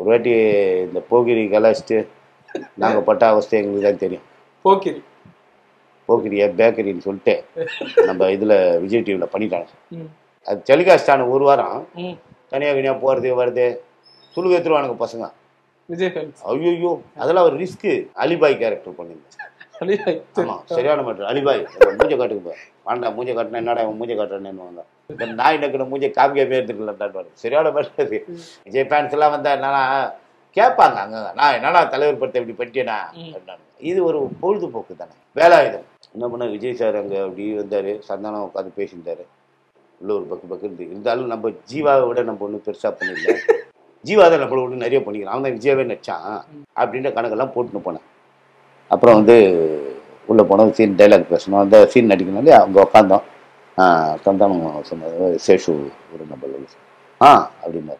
ஒரு வாட்டி இந்த போகிரி கலாச்சிட்டு நாங்கள் பட்ட அவஸ்தை எங்களுக்கு தான் தெரியும் போக்கிரி போக்கிரியா பேக்கரின்னு சொல்லிட்டு நம்ம இதில் விஜய் டிவியில் பண்ணிட்டாங்க ம் அது டெலிகாஸ்டான ஒரு வாரம் ம் தனியாக வினியாக போகிறது வருது சுழுக எடுத்துருவானுங்க பசங்க விஜய் ஃபேன்ஸ் ஐயோ அதெல்லாம் ஒரு ரிஸ்க்கு அலிபாய் கேரக்டர் பண்ணியிருந்தேன் அலிபாய் ஆமாம் சரியான மேட்ரு அலிபாய் இவன் மூஞ்ச காட்டுக்கு போ வாண்டா மூஞ்ச காட்டினா என்னடா இவன் மூஞ்ச காட்டுறேன்னு வந்தான் இந்த நாய் நக்கின மூஞ்ச காமிக்காமே எடுத்துக்கலான்டான் சரியான மேட்ரு அது விஜய் ஃபேன்ஸ் எல்லாம் வந்தா என்னன்னா கேட்பாங்க அங்க நான் என்னடா தலைவர் படத்தை இப்படி பண்ணிட்டேனா ம். அப்படின்னாங்க. இது ஒரு பொழுதுபோக்கு தானே வேலாயுதம் என்ன பண்ண விஜய் சார் அங்கே அப்படி வந்தார் சந்தானம் உட்காந்து பேசியிருந்தாரு உள்ள ஒரு பக்கு பக்கு இருந்து இருந்தாலும் நம்ம ஜீவாவை விட நம்ம ஒன்றும் பெருசாக பண்ணிடல ஜீவா தான் நம்மள விட நிறைய பண்ணிக்கலாம் அவன் தான் விஜயாவே நடிச்சான் அப்படின்ற கணக்கெல்லாம் போட்டுன்னு போனேன் அப்புறம் வந்து உள்ளே போனோம் சீன் டைலாக் பேசணும் அந்த சீன் நடிக்கணும்லே அங்கே உட்காந்தோம் சந்தானம் சொன்னது சேஷு ஒரு நம்பர் ஆ அப்படின்னாரு